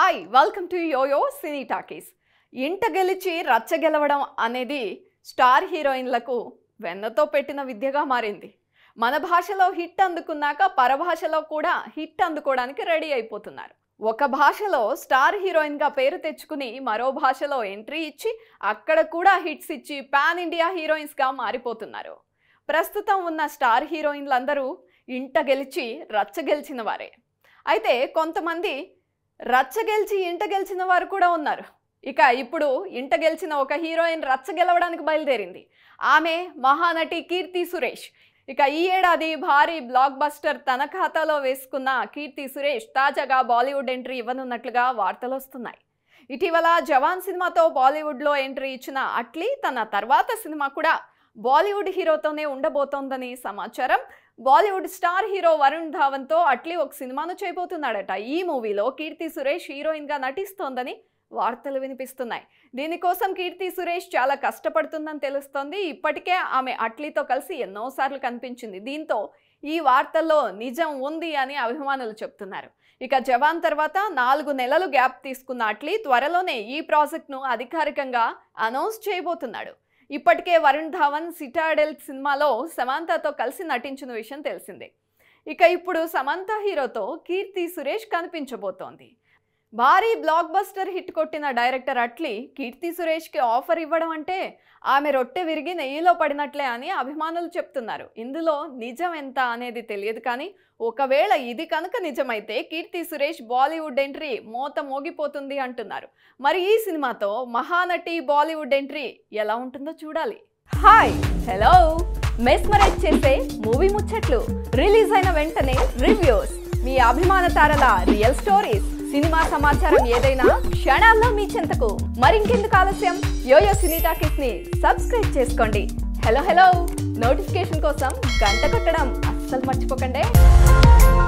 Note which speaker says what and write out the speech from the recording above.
Speaker 1: hi welcome to YoYo Cine Talkies ఇంట గెలిచి రచ్చ గెలవడం అనేది స్టార్ హీరోయిన్లకు వెన్నతో పెట్టిన విద్యగా మారింది మన భాషలో హిట్ అందుకున్నాక పరభాషలో కూడా హిట్ అందుకోవడానికి రెడీ అయిపోతున్నారు ఒక భాషలో స్టార్ హీరోయిన్గా పేరు తెచ్చుకుని మరో భాషలో ఎంట్రీ ఇచ్చి అక్కడ కూడా హిట్స్ ఇచ్చి పాన్ ఇండియా హీరోయిన్స్గా మారిపోతున్నారు ప్రస్తుతం ఉన్న స్టార్ హీరోయిన్లందరూ ఇంట గెలిచి రచ్చ గెలిచిన వారే అయితే కొంతమంది రచ్చ గెలిచి ఇంట గెలిచిన వారు కూడా ఉన్నారు ఇక ఇప్పుడు ఇంట గెలిచిన ఒక హీరోయిన్ రచ్చ గెలవడానికి బయలుదేరింది ఆమె మహానటి కీర్తి సురేష్ ఇక ఈ ఏడాది భారీ బ్లాక్ బస్టర్ తన ఖాతాలో వేసుకున్న కీర్తి సురేష్ తాజాగా బాలీవుడ్ ఎంట్రీ ఇవ్వనున్నట్లుగా వార్తలు వస్తున్నాయి ఇటీవల జవాన్ సినిమాతో బాలీవుడ్లో ఎంట్రీ ఇచ్చిన అట్లీ తన తర్వాత సినిమా కూడా బాలీవుడ్ హీరోతోనే ఉండబోతోందని సమాచారం బాలీవుడ్ స్టార్ హీరో వరుణ్ ధావన్తో అట్లీ ఒక సినిమాను చేయబోతున్నాడట ఈ మూవీలో కీర్తి సురేష్ హీరోయిన్గా నటిస్తోందని వార్తలు వినిపిస్తున్నాయి దీనికోసం కీర్తి సురేష్ చాలా కష్టపడుతుందని తెలుస్తోంది ఇప్పటికే ఆమె అట్లీతో కలిసి ఎన్నోసార్లు కనిపించింది దీంతో ఈ వార్తల్లో నిజం ఉంది అని అభిమానులు చెప్తున్నారు ఇక జవాన్ తర్వాత నాలుగు నెలలు గ్యాప్ తీసుకున్న అట్లీ త్వరలోనే ఈ ప్రాజెక్ట్ను అధికారికంగా అనౌన్స్ చేయబోతున్నాడు ఇప్పటికే వరుణ్ ధావన్ సిటాడెల్ సినిమాలో సమంతతో కలిసి నటించిన విషయం తెలిసిందే ఇక ఇప్పుడు సమంత హీరోతో కీర్తి సురేష్ కనిపించబోతోంది భారీ బ్లాక్ బస్టర్ హిట్ కొట్టిన డైరెక్టర్ అట్లీ కీర్తి సురేష్కి ఆఫర్ ఇవ్వడం అంటే ఆమె రొట్టె విరిగి నెయ్యిలో పడినట్లే అని అభిమానులు చెప్తున్నారు ఇందులో నిజం ఎంత అనేది తెలియదు కానీ ఒకవేళ ఇది కనుక నిజమైతే కీర్తి సురేష్ బాలీవుడ్ ఎంట్రీ మోత మోగిపోతుంది అంటున్నారు మరి ఈ సినిమాతో మహానటి బాలీవుడ్ ఎంట్రీ ఎలా ఉంటుందో చూడాలి హాయ్ హలో మెస్మరైజ్ చేసే మూవీ ముచ్చట్లు రిలీజ్ అయిన వెంటనే రివ్యూస్ మీ అభిమాన తారల రియల్ స్టోరీస్ సినిమా సమాచారం ఏదైనా క్షణాల్లో మీ చెంతకు మరింకెందుకు ఆలస్యం యోయో సినీ టాకీస్ ని సబ్స్క్రైబ్ చేసుకోండి హలో హలో నోటిఫికేషన్ కోసం గంట కొట్టడం అస్సలు మర్చిపోకండి